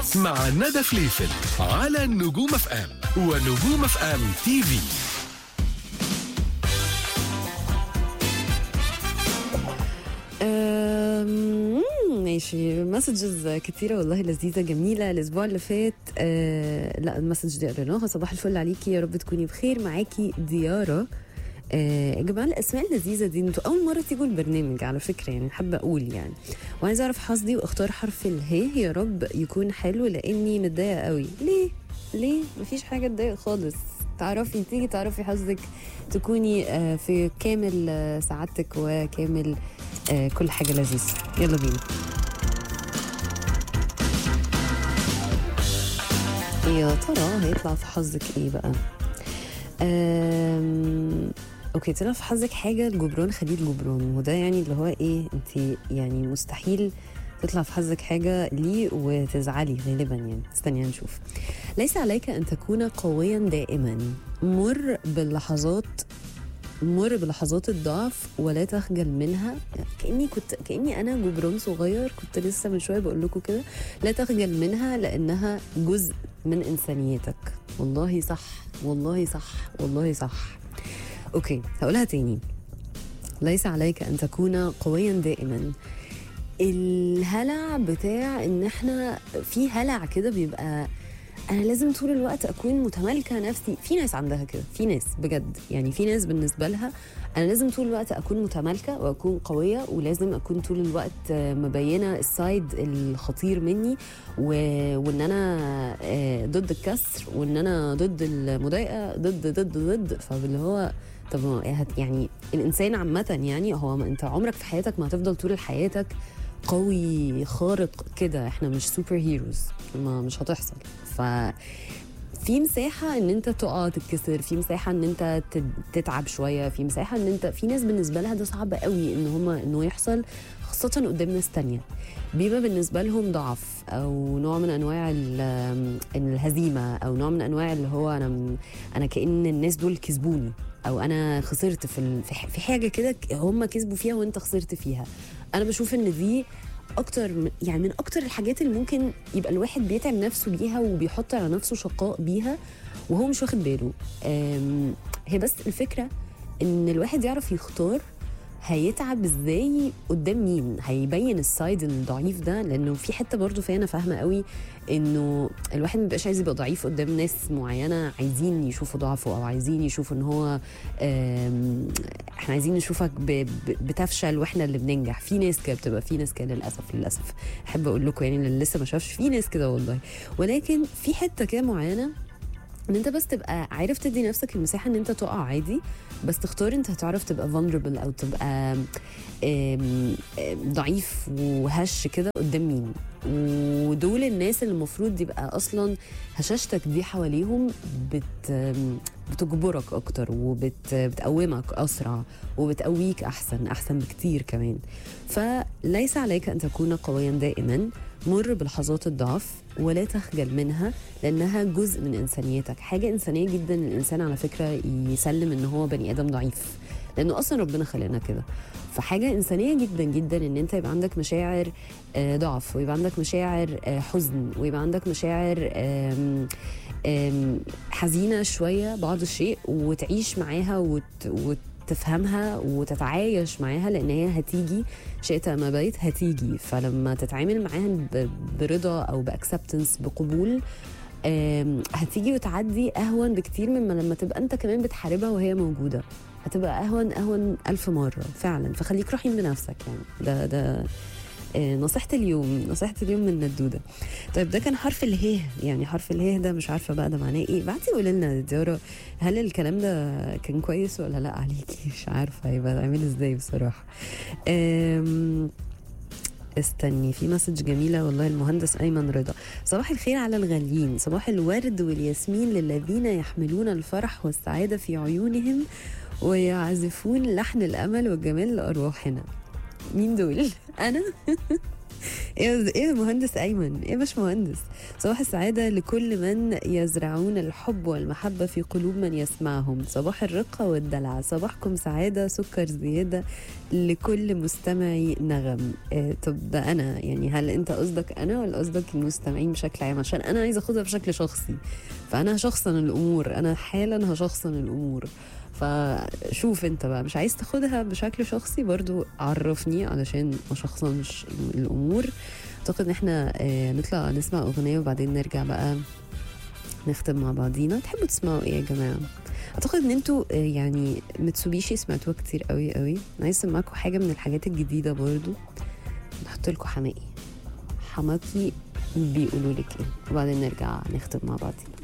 مع ندى فليفل على نجوم اف ام ونجوم اف ام تي في أم، ماشي مسجز كتيرة والله لذيذة جميلة الأسبوع اللي فات أه لا المسج دي قريناها صباح الفل عليكي يا رب تكوني بخير معاكي ديارة أه يا جماعة الأسماء اللذيذة دي انتوا أول مرة تيجوا البرنامج على فكرة يعني حابة أقول يعني وعايزة أعرف حظي وأختار حرف اله يا رب يكون حلو لأني متضايقة قوي ليه؟ ليه؟ مفيش حاجة تضايق خالص تعرفي تيجي تعرفي حظك تكوني آه، في كامل آه، سعادتك وكامل آه، كل حاجة لذيذة يلا بينا يا ترى هيطلع في حظك ايه بقى أم... اوكي طلع في حظك حاجة لجبران خليل جبران وده يعني اللي هو ايه انت يعني مستحيل تطلع في حظك حاجة ليه وتزعلي غالبا يعني استني نشوف ليس عليك أن تكون قويا دائما مر باللحظات مر بلحظات الضعف ولا تخجل منها كاني كنت كاني انا جبران صغير كنت لسه من شويه بقول لكم كده لا تخجل منها لانها جزء من انسانيتك والله صح والله صح والله صح اوكي هقولها تاني ليس عليك ان تكون قويا دائما الهلع بتاع ان احنا في هلع كده بيبقى انا لازم طول الوقت اكون متمالكه نفسي في ناس عندها كده في ناس بجد يعني في ناس بالنسبه لها انا لازم طول الوقت اكون متمالكه واكون قويه ولازم اكون طول الوقت آه، مبينه السايد الخطير مني و... وان انا آه، ضد الكسر وان انا ضد المضايقه ضد ضد ضد فاللي هو طب ما هت- يعني الانسان عامه يعني هو ما انت عمرك في حياتك ما هتفضل طول حياتك قوي خارق كده احنا مش سوبر هيروز ما مش هتحصل ف في مساحة ان انت تقع تتكسر في مساحة ان انت تت- تتعب شوية في مساحة ان انت في ناس بالنسبة لها ده صعب قوي ان هما انه يحصل خاصة قدام ناس تانية بيبقى بالنسبة لهم ضعف او نوع من انواع ال- الهزيمة او نوع من انواع اللي هو انا انا كأن الناس دول كسبوني او انا خسرت في ال- في ح- في حاجة كده هم كسبوا فيها وانت خسرت فيها انا بشوف ان دي اكتر من- يعني من اكتر الحاجات اللي ممكن يبقى الواحد بيتعب نفسه بيها وبيحط على نفسه شقاء بيها وهو مش واخد باله أم، هي بس الفكره ان الواحد يعرف يختار هيتعب ازاي قدام مين هيبين السايد الضعيف ده لانه في حته برضو فيها انا فاهمه قوي انه الواحد ما بيبقاش عايز يبقى ضعيف قدام ناس معينه عايزين يشوفوا ضعفه او عايزين يشوفوا ان هو أم، احنا عايزين نشوفك ب- ب- بتفشل واحنا اللي بننجح في ناس كده بتبقى في ناس كده للاسف للاسف احب اقول لكم يعني اللي لسه ما شافش في ناس كده والله ولكن في حته كده معينه ان انت بس تبقى عارف تدي نفسك المساحه ان انت تقع عادي بس تختار انت هتعرف تبقى vulnerable او تبقى آم، آم، ضعيف وهش كده قدام مين ودول الناس اللي المفروض يبقى اصلا هشاشتك دي حواليهم بت آم، بتجبرك اكتر وبتقومك اسرع وبتقويك احسن احسن بكتير كمان فليس عليك ان تكون قويا دائما مر بلحظات الضعف ولا تخجل منها لانها جزء من انسانيتك حاجه انسانيه جدا الانسان على فكره يسلم ان هو بني ادم ضعيف لانه اصلا ربنا خلقنا كده فحاجه انسانيه جدا جدا ان انت يبقى عندك مشاعر آه، ضعف ويبقى عندك مشاعر آه، حزن ويبقى عندك مشاعر آم، آم، حزينه شويه بعض الشيء وتعيش معاها وت وتفهمها وتتعايش معاها لان هي هتيجي شئت ام ابيت هتيجي فلما تتعامل معاها ب- برضا او باكسبتنس بقبول آم، هتيجي وتعدي اهون بكتير مما لما تبقى انت كمان بتحاربها وهي موجوده هتبقى اهون اهون الف مره فعلا فخليك رحيم بنفسك يعني ده ده آه، نصيحة اليوم نصيحة اليوم من ندودة طيب ده كان حرف اله يعني حرف اله ده مش عارفة بقى ده معناه ايه بعتي قولي لنا ديارة هل الكلام ده كان كويس ولا لا عليكي مش عارفة هيبقى عامل ازاي بصراحة أم استني في مسج جميلة والله المهندس أيمن رضا صباح الخير على الغاليين صباح الورد والياسمين للذين يحملون الفرح والسعادة في عيونهم ويعزفون لحن الأمل والجمال لأرواحنا مين دول؟ أنا ايه ايه يا مهندس ايمن ايه باش مهندس صباح السعاده لكل من يزرعون الحب والمحبه في قلوب من يسمعهم صباح الرقه والدلع صباحكم سعاده سكر زياده لكل مستمعي نغم إيه طب ده انا يعني هل انت قصدك انا ولا قصدك المستمعين بشكل عام عشان انا عايزه اخدها بشكل شخصي فانا هشخصن الامور انا حالا هشخصن الامور فشوف انت بقى مش عايز تاخدها بشكل شخصي برضو عرفني علشان ما شخصنش الامور اعتقد ان احنا آه، نطلع نسمع اغنيه وبعدين نرجع بقى نختم مع بعضينا تحبوا تسمعوا ايه يا جماعه اعتقد ان انتوا آه، يعني متسوبيشي سمعتوها كتير قوي قوي انا عايز اسمعكم حاجه من الحاجات الجديده برضو نحط لكم حماقي حماقي بيقولوا لك ايه وبعدين نرجع نختم مع بعضينا